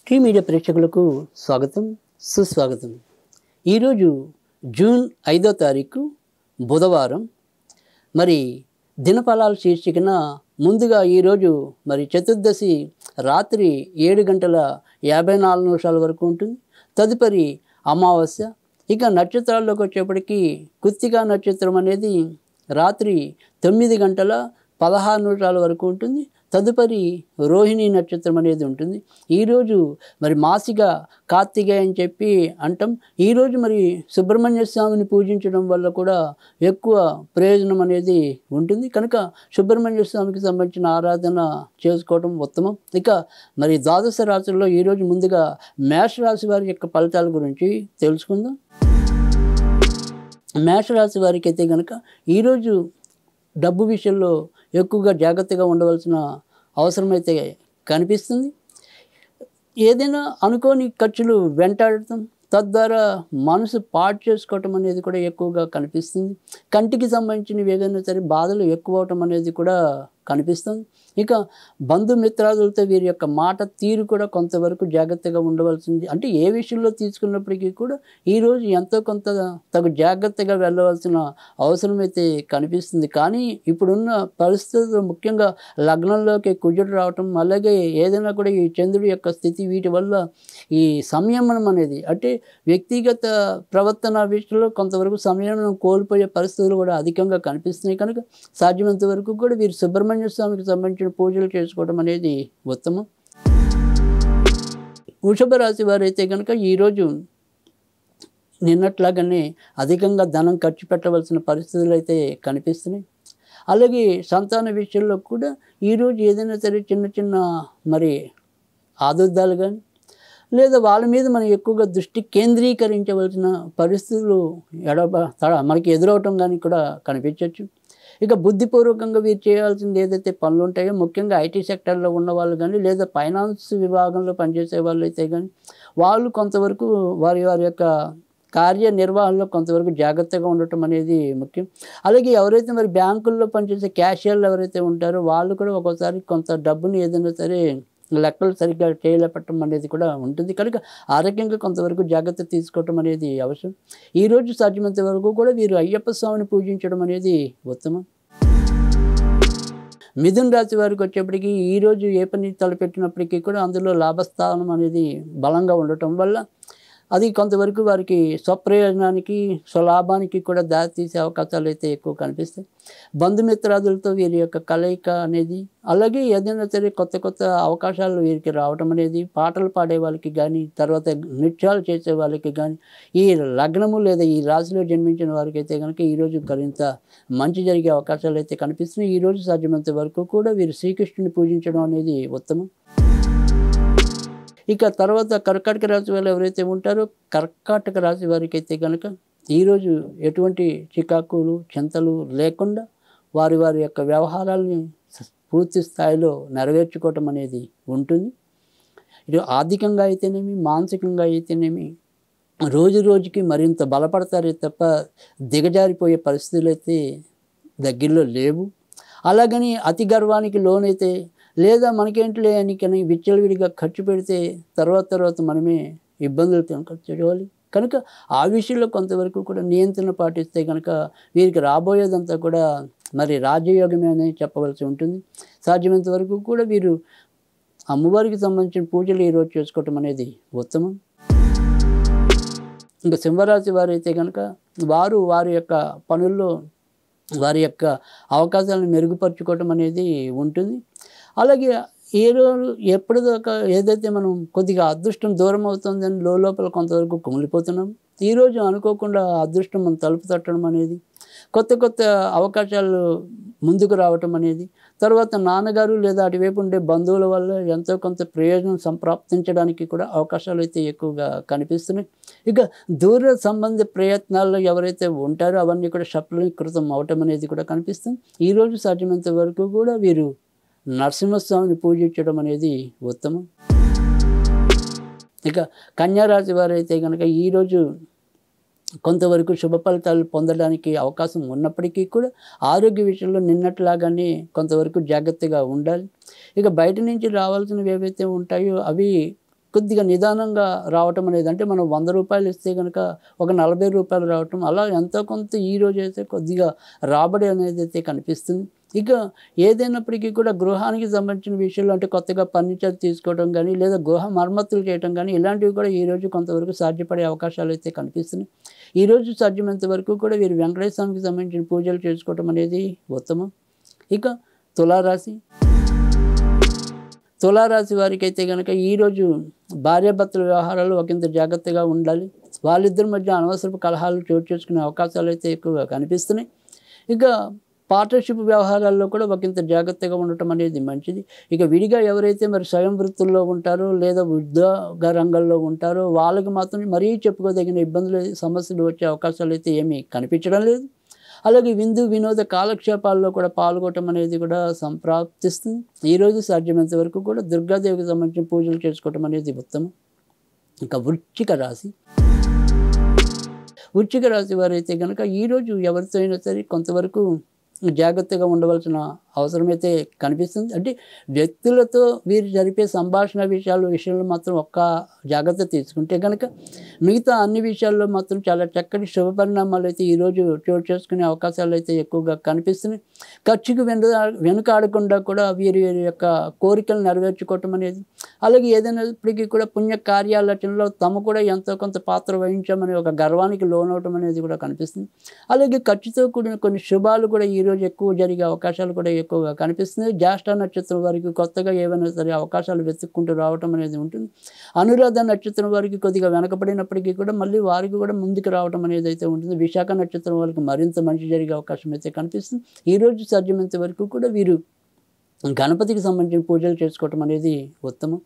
tea media ప్రేక్షకులకు స్వాగతం సుస్వాగతం ఈరోజు జూన్ ఐదో తారీఖు బుధవారం మరి దినఫలాల శీర్షికన ముందుగా ఈరోజు మరి చతుర్దశి రాత్రి ఏడు గంటల యాభై నాలుగు నిమిషాల వరకు ఉంటుంది తదుపరి అమావాస్య ఇక నక్షత్రాల్లోకి వచ్చేప్పటికి కుత్తికా నక్షత్రం అనేది రాత్రి తొమ్మిది గంటల పదహారు నిమిషాల వరకు ఉంటుంది తదుపరి రోహిణి నక్షత్రం అనేది ఉంటుంది ఈరోజు మరి మాసిక కార్తిక అని చెప్పి అంటాం ఈరోజు మరి సుబ్రహ్మణ్య స్వామిని పూజించడం వల్ల కూడా ఎక్కువ ప్రయోజనం అనేది ఉంటుంది కనుక సుబ్రహ్మణ్య స్వామికి సంబంధించిన ఆరాధన చేసుకోవడం ఉత్తమం ఇక మరి ద్వాదశ రాశుల్లో ఈరోజు ముందుగా మేషరాశి వారి యొక్క ఫలితాల గురించి తెలుసుకుందాం మేషరాశి వారికి అయితే కనుక ఈరోజు డబ్బు విషయంలో ఎక్కువగా జాగ్రత్తగా ఉండవలసిన అవసరం అయితే కనిపిస్తుంది ఏదైనా అనుకోని ఖర్చులు వెంటాడటం తద్వారా మనసు పాడు చేసుకోవటం అనేది కూడా ఎక్కువగా కనిపిస్తుంది కంటికి సంబంధించినవి ఏదైనా సరే బాధలు ఎక్కువ అవటం అనేది కూడా కనిపిస్తుంది ఇక బంధుమిత్రాదులతో వీరి యొక్క మాట తీరు కూడా కొంతవరకు జాగ్రత్తగా ఉండవలసింది అంటే ఏ విషయంలో తీసుకున్నప్పటికీ కూడా ఈరోజు ఎంతో కొంత తగు జాగ్రత్తగా వెళ్ళవలసిన అవసరం అయితే కనిపిస్తుంది కానీ ఇప్పుడున్న పరిస్థితులు ముఖ్యంగా లగ్నంలోకి కుజుడు రావటం అలాగే ఏదైనా కూడా ఈ చంద్రుడి యొక్క స్థితి వీటి వల్ల ఈ సంయమనం అనేది అంటే వ్యక్తిగత ప్రవర్తన విషయంలో కొంతవరకు సంయమనం కోల్పోయే పరిస్థితులు కూడా అధికంగా కనిపిస్తున్నాయి కనుక సాధ్యమైనంత వరకు కూడా వీరు సుబ్రహ్మణ్య స్వామికి సంబంధించిన పూజలు చేసుకోవడం అనేది ఉత్తమం వృషభ రాశి వారైతే కనుక ఈరోజు నిన్నట్లాగానే అధికంగా ధనం ఖర్చు పెట్టవలసిన పరిస్థితులు అయితే కనిపిస్తున్నాయి అలాగే సంతాన విషయంలో కూడా ఈరోజు ఏదైనా సరే చిన్న చిన్న మరి ఆదుర్దాలు కానీ లేదా వాళ్ళ మీద మనం ఎక్కువగా దృష్టి కేంద్రీకరించవలసిన పరిస్థితులు ఎడబ తడ మనకి ఎదురవటం కానీ కూడా కనిపించవచ్చు ఇక బుద్ధిపూర్వకంగా వీరు చేయాల్సింది ఏదైతే పనులు ఉంటాయో ముఖ్యంగా ఐటీ సెక్టర్లో ఉన్న వాళ్ళు కానీ లేదా ఫైనాన్స్ విభాగంలో పనిచేసే వాళ్ళు అయితే కానీ వాళ్ళు కొంతవరకు వారి వారి యొక్క కార్యనిర్వహణలో కొంతవరకు జాగ్రత్తగా ఉండటం అనేది ముఖ్యం అలాగే ఎవరైతే మరి బ్యాంకుల్లో పనిచేసే క్యాషియర్లు ఎవరైతే ఉంటారో వాళ్ళు కూడా ఒక్కోసారి కొంత డబ్బుని ఏదైనా సరే లెక్కలు సరిగ్గా చేయలేపట్టడం అనేది కూడా ఉంటుంది కనుక ఆరోగ్యంగా కొంతవరకు జాగ్రత్త తీసుకోవటం అనేది అవసరం ఈరోజు సాధ్యమైనంత వరకు కూడా వీరు అయ్యప్ప స్వామిని పూజించడం అనేది ఉత్తమం మిథున్ రాశి వారికి వచ్చేప్పటికీ ఈరోజు ఏ పని తలపెట్టినప్పటికీ కూడా అందులో లాభస్థానం అనేది బలంగా ఉండటం వల్ల అది కొంతవరకు వారికి స్వప్రయోజనానికి స్వలాభానికి కూడా దారితీసే అవకాశాలు అయితే ఎక్కువ కనిపిస్తాయి బంధుమిత్రాదులతో వీరి యొక్క కలయిక అనేది అలాగే ఏదైనా సరే కొత్త కొత్త అవకాశాలు వీరికి రావటం అనేది పాటలు పాడే వాళ్ళకి కానీ తర్వాత నృత్యాలు చేసే వాళ్ళకి కానీ ఈ లగ్నము లేదా ఈ రాశిలో జన్మించిన వారికి అయితే కనుక ఈరోజు మరింత మంచి జరిగే అవకాశాలు అయితే కనిపిస్తున్నాయి ఈరోజు సాధ్యమైనంత వరకు కూడా వీరు శ్రీకృష్ణుని పూజించడం అనేది ఉత్తమం ఇక తర్వాత కర్కాటక రాశి వాళ్ళు ఎవరైతే ఉంటారో కర్కాటక రాశి వారికి అయితే కనుక ఈరోజు ఎటువంటి చికాకులు చింతలు లేకుండా వారి వారి యొక్క వ్యవహారాలని పూర్తి స్థాయిలో నెరవేర్చుకోవటం అనేది ఉంటుంది ఇది ఆర్థికంగా అయితేనేమి మానసికంగా అయితేనేమి రోజు రోజుకి మరింత బలపడతారే తప్ప దిగజారిపోయే పరిస్థితులు అయితే దగ్గరలో లేవు అలాగని అతి గర్వానికి లోనైతే లేదా మనకేంటిలే అని కానీ విచ్చలవిడిగా ఖర్చు పెడితే తర్వాత తర్వాత మనమే ఇబ్బందులు చూడాలి కనుక ఆ విషయంలో కొంతవరకు కూడా నియంత్రణ పాటిస్తే కనుక వీరికి రాబోయేదంతా కూడా మరి రాజయోగమే అని చెప్పవలసి ఉంటుంది సాధ్యమైనంత వరకు కూడా వీరు అమ్మవారికి సంబంధించిన పూజలు ఈరోజు చేసుకోవటం అనేది ఉత్తమం ఇంకా సింహరాశి వారు అయితే కనుక వారు వారి యొక్క పనుల్లో వారి యొక్క అవకాశాలను మెరుగుపరుచుకోవటం అనేది ఉంటుంది అలాగే ఏ రోజు ఎప్పటిదాకా ఏదైతే మనం కొద్దిగా అదృష్టం దూరం అవుతుందని లోపల కొంతవరకు కుమిలిపోతున్నాం ఈరోజు అనుకోకుండా అదృష్టం మనం తలుపు తట్టడం అనేది కొత్త కొత్త అవకాశాలు ముందుకు రావటం అనేది తర్వాత నాన్నగారు లేదా అటువైపు ఉండే బంధువుల వల్ల ఎంతో కొంత ప్రయోజనం సంప్రాప్తించడానికి కూడా అవకాశాలు అయితే ఎక్కువగా కనిపిస్తున్నాయి ఇక దూర సంబంధ ప్రయత్నాల్లో ఎవరైతే ఉంటారో అవన్నీ కూడా సఫలీకృతం అవటం అనేది కూడా కనిపిస్తుంది ఈరోజు సాధ్యమైనంత వరకు కూడా వీరు నరసింహస్వామిని పూజించడం అనేది ఉత్తమం ఇక కన్యారాశి వారైతే కనుక ఈరోజు కొంతవరకు శుభ ఫలితాలు పొందడానికి అవకాశం ఉన్నప్పటికీ కూడా ఆరోగ్య విషయంలో నిన్నట్లాగానే కొంతవరకు జాగ్రత్తగా ఉండాలి ఇక బయట నుంచి రావాల్సినవి ఏవైతే ఉంటాయో అవి కొద్దిగా నిదానంగా రావటం అనేది అంటే మనం వంద రూపాయలు ఇస్తే కనుక ఒక నలభై రూపాయలు రావటం అలా ఎంతో కొంత ఈ రోజు అయితే కొద్దిగా రాబడి అనేది అయితే కనిపిస్తుంది ఇక ఏదైనప్పటికీ కూడా గృహానికి సంబంధించిన విషయాలు అంటే కొత్తగా ఫర్నిచర్ తీసుకోవడం కానీ లేదా గృహ మరమ్మతులు చేయడం కానీ ఇలాంటివి కూడా ఈ రోజు కొంతవరకు సాధ్యపడే అవకాశాలు అయితే కనిపిస్తున్నాయి ఈ రోజు సాధ్యమైనంత వరకు కూడా వీరు వెంకటేశ్వర స్వామికి సంబంధించిన పూజలు చేసుకోవడం అనేది ఉత్తమం ఇక తులారాశి తులారాశి వారికి అయితే కనుక ఈరోజు భార్యాభర్తల వ్యవహారాలు ఒకంత జాగ్రత్తగా ఉండాలి వాళ్ళిద్దరి మధ్య అనవసరపు కలహాలు చోటు చేసుకునే అవకాశాలు అయితే ఎక్కువగా కనిపిస్తున్నాయి ఇక పార్ట్నర్షిప్ వ్యవహారాల్లో కూడా ఒకంత జాగ్రత్తగా ఉండటం అనేది మంచిది ఇక విడిగా ఎవరైతే మరి స్వయం వృత్తుల్లో ఉంటారో లేదా ఉద్యోగ రంగంలో ఉంటారో వాళ్ళకి మాత్రం మరీ చెప్పుకోదగిన ఇబ్బందులు సమస్యలు వచ్చే అవకాశాలు అయితే ఏమీ కనిపించడం లేదు అలాగే విందు వినోద కాలక్షేపాల్లో కూడా పాల్గొనడం అనేది కూడా సంప్రాప్తిస్తుంది ఈరోజు సాధ్యమైనంత వరకు కూడా దుర్గాదేవికి సంబంధించిన పూజలు చేసుకోవటం అనేది ఉత్తమం ఇంకా వృశ్చిక రాశి వృశ్చిక రాశి వారైతే కనుక ఈరోజు ఎవరితో అయినా సరే కొంతవరకు జాగ్రత్తగా ఉండవలసిన అవసరమైతే కనిపిస్తుంది అంటే వ్యక్తులతో వీరు జరిపే సంభాషణ విషయాల విషయంలో మాత్రం ఒక్క జాగ్రత్త తీసుకుంటే కనుక మిగతా అన్ని విషయాల్లో మాత్రం చాలా చక్కటి శుభ పరిణామాలు అయితే ఈరోజు చోటు చేసుకునే అవకాశాలు అయితే ఎక్కువగా కనిపిస్తున్నాయి ఖర్చుకు వెను వెనుకాడకుండా కూడా వీరి వీరి యొక్క కోరికలు నెరవేర్చుకోవటం అనేది అలాగే ఏదైనప్పటికీ కూడా పుణ్య కార్యాలచనలో తమ కూడా ఎంతో కొంత పాత్ర వహించామనే ఒక గర్వానికి లోనవటం అనేది కూడా కనిపిస్తుంది అలాగే ఖర్చుతో కూడిన కొన్ని శుభాలు కూడా ఈరోజు ఎక్కువ జరిగే అవకాశాలు కూడా ఎక్కువగా కనిపిస్తున్నాయి జ్యేష్ఠ నక్షత్రం వారికి కొత్తగా ఏవైనా సరే అవకాశాలు వెతుక్కుంటూ రావటం అనేది ఉంటుంది అనురాధ నక్షత్రం వారికి కొద్దిగా వెనకబడినప్పటికీ కూడా మళ్ళీ వారికి కూడా ముందుకు రావటం అనేది అయితే ఉంటుంది విశాఖ నక్షత్రం వారికి మరింత మంచి జరిగే అవకాశం అయితే కనిపిస్తుంది ఈరోజు సాధ్యమైనంత వరకు కూడా వీరు గణపతికి సంబంధించిన పూజలు చేసుకోవటం అనేది ఉత్తమం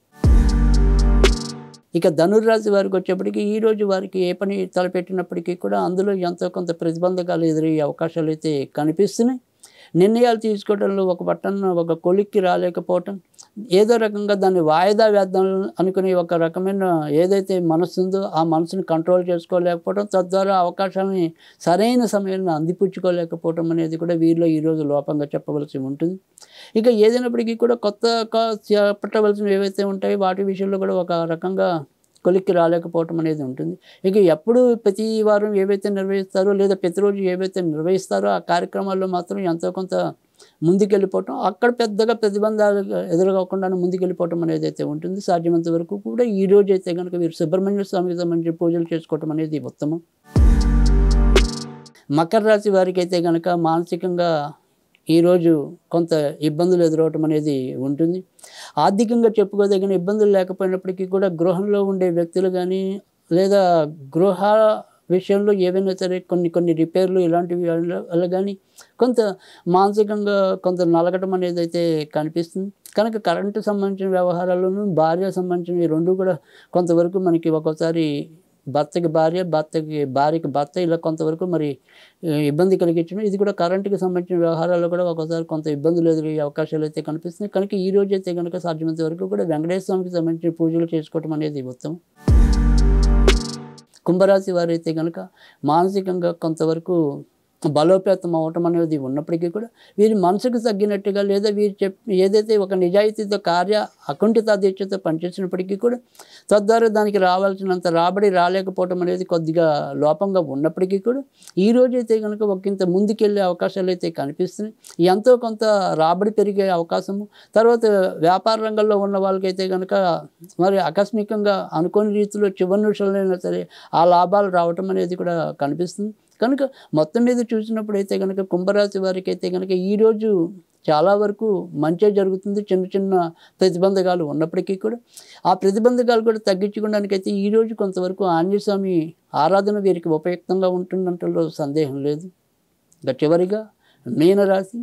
ఇక ధనుర్రాశి వారికి వచ్చేప్పటికీ ఈ రోజు వారికి ఏ పని తలపెట్టినప్పటికీ కూడా అందులో ఎంతో కొంత ప్రతిబంధకాలు ఎదురయ్యే అవకాశాలు అయితే కనిపిస్తున్నాయి నిర్ణయాలు తీసుకోవడంలో ఒక బట్టన్ ఒక కొలిక్కి రాలేకపోవటం ఏదో రకంగా దాన్ని వాయిదా వేద్దాం అనుకునే ఒక రకమైన ఏదైతే మనసు ఉందో ఆ మనసుని కంట్రోల్ చేసుకోలేకపోవడం తద్వారా అవకాశాలని సరైన సమయంలో అందిపుచ్చుకోలేకపోవడం అనేది కూడా వీరిలో ఈరోజు లోపంగా చెప్పవలసి ఉంటుంది ఇక ఏదైనప్పటికీ కూడా కొత్త చేపట్టవలసినవి ఏవైతే ఉంటాయో వాటి విషయంలో కూడా ఒక రకంగా కొలిక్కి రాలేకపోవటం అనేది ఉంటుంది ఇక ఎప్పుడు ప్రతి వారం ఏవైతే నిర్వహిస్తారో లేదా ప్రతిరోజు ఏవైతే నిర్వహిస్తారో ఆ కార్యక్రమాల్లో మాత్రం ఎంతో కొంత ముందుకెళ్ళిపోవటం అక్కడ పెద్దగా ప్రతిబంధాలు ఎదురుకోకుండా ముందుకెళ్ళిపోవటం అనేది అయితే ఉంటుంది సాధ్యమైనంత వరకు కూడా ఈ రోజు అయితే కనుక వీరు సుబ్రహ్మణ్య స్వామికి సంబంధించి పూజలు చేసుకోవటం అనేది ఉత్తమం మకర రాశి వారికి అయితే కనుక మానసికంగా ఈరోజు కొంత ఇబ్బందులు ఎదురవటం అనేది ఉంటుంది ఆర్థికంగా చెప్పుకోదగిన ఇబ్బందులు లేకపోయినప్పటికీ కూడా గృహంలో ఉండే వ్యక్తులు కానీ లేదా గృహ విషయంలో ఏవైనా సరే కొన్ని కొన్ని రిపేర్లు ఇలాంటివి వల్ల కానీ కొంత మానసికంగా కొంత నలగటం అనేది అయితే కనిపిస్తుంది కనుక కరెంటు సంబంధించిన వ్యవహారాల్లోనూ భార్య సంబంధించిన ఈ రెండు కూడా కొంతవరకు మనకి ఒక్కోసారి భర్తకి భార్య భర్తకి భార్యకి భర్త ఇలా కొంతవరకు మరి ఏ, ఇబ్బంది కలిగించడం ఇది కూడా కరెంటుకి సంబంధించిన వ్యవహారాల్లో కూడా ఒక్కోసారి కొంత ఇబ్బందులు ఎదురయ్యే అవకాశాలు అయితే కనిపిస్తున్నాయి కనుక ఈ రోజు అయితే కనుక సాధ్యమైనంత వరకు కూడా వెంకటేశ్వర స్వామికి సంబంధించిన పూజలు చేసుకోవటం అనేది ఉత్తమం కుంభరాశి వారైతే కనుక మానసికంగా కొంతవరకు బలోపేతం అవటం అనేది ఉన్నప్పటికీ కూడా వీరి మనసుకు తగ్గినట్టుగా లేదా వీరు చెప్ ఏదైతే ఒక నిజాయితీతో కార్య అకుంఠిత దీక్షతో పనిచేసినప్పటికీ కూడా తద్వారా దానికి రావాల్సినంత రాబడి రాలేకపోవటం అనేది కొద్దిగా లోపంగా ఉన్నప్పటికీ కూడా ఈ రోజు అయితే కనుక ఒకంత ముందుకెళ్ళే అవకాశాలు అయితే కనిపిస్తున్నాయి ఎంతో కొంత రాబడి పెరిగే అవకాశము తర్వాత వ్యాపార రంగంలో ఉన్న వాళ్ళకైతే కనుక మరి ఆకస్మికంగా అనుకోని రీతిలో చివరి నిమిషంలో సరే ఆ లాభాలు రావటం అనేది కూడా కనిపిస్తుంది కనుక మొత్తం మీద చూసినప్పుడు అయితే కనుక కుంభరాశి వారికి అయితే కనుక ఈరోజు చాలా వరకు మంచి జరుగుతుంది చిన్న చిన్న ప్రతిబంధకాలు ఉన్నప్పటికీ కూడా ఆ ప్రతిబంధకాలు కూడా తగ్గించుకోవడానికి అయితే ఈరోజు కొంతవరకు ఆంజనేయ స్వామి ఆరాధన వీరికి ఉపయుక్తంగా ఉంటుందంటలో సందేహం లేదు ఇంకా చివరిగా మీనరాశి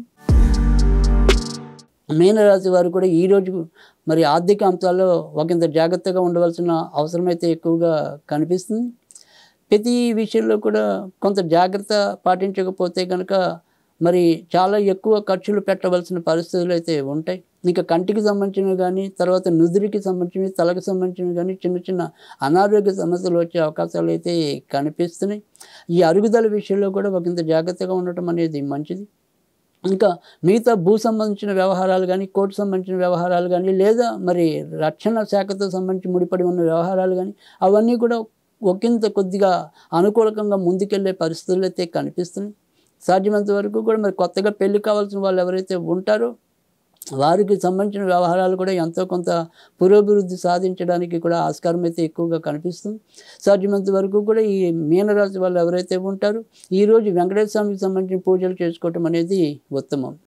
మీనరాశి వారు కూడా ఈరోజు మరి ఆర్థిక అంశాల్లో ఒకంత జాగ్రత్తగా ఉండవలసిన అవసరం అయితే ఎక్కువగా కనిపిస్తుంది ప్రతి విషయంలో కూడా కొంత జాగ్రత్త పాటించకపోతే కనుక మరి చాలా ఎక్కువ ఖర్చులు పెట్టవలసిన పరిస్థితులు అయితే ఉంటాయి ఇంకా కంటికి సంబంధించినవి కానీ తర్వాత నుదురికి సంబంధించినవి తలకు సంబంధించినవి కానీ చిన్న చిన్న అనారోగ్య సమస్యలు వచ్చే అవకాశాలు అయితే కనిపిస్తున్నాయి ఈ అరుగుదల విషయంలో కూడా ఒకంత జాగ్రత్తగా ఉండటం అనేది మంచిది ఇంకా మిగతా భూ సంబంధించిన వ్యవహారాలు కానీ కోర్టు సంబంధించిన వ్యవహారాలు కానీ లేదా మరి రక్షణ శాఖతో సంబంధించి ముడిపడి ఉన్న వ్యవహారాలు కానీ అవన్నీ కూడా ఒకంత కొద్దిగా అనుకూలకంగా ముందుకెళ్లే పరిస్థితులు అయితే కనిపిస్తున్నాయి సాధ్యమైనంత వరకు కూడా మరి కొత్తగా పెళ్లి కావాల్సిన వాళ్ళు ఎవరైతే ఉంటారో వారికి సంబంధించిన వ్యవహారాలు కూడా ఎంతో కొంత పురోభివృద్ధి సాధించడానికి కూడా ఆస్కారం అయితే ఎక్కువగా కనిపిస్తుంది సాధ్యమైనంత వరకు కూడా ఈ మీనరాశి వాళ్ళు ఎవరైతే ఉంటారో ఈరోజు వెంకటేశ్వర స్వామికి సంబంధించిన పూజలు చేసుకోవటం అనేది ఉత్తమం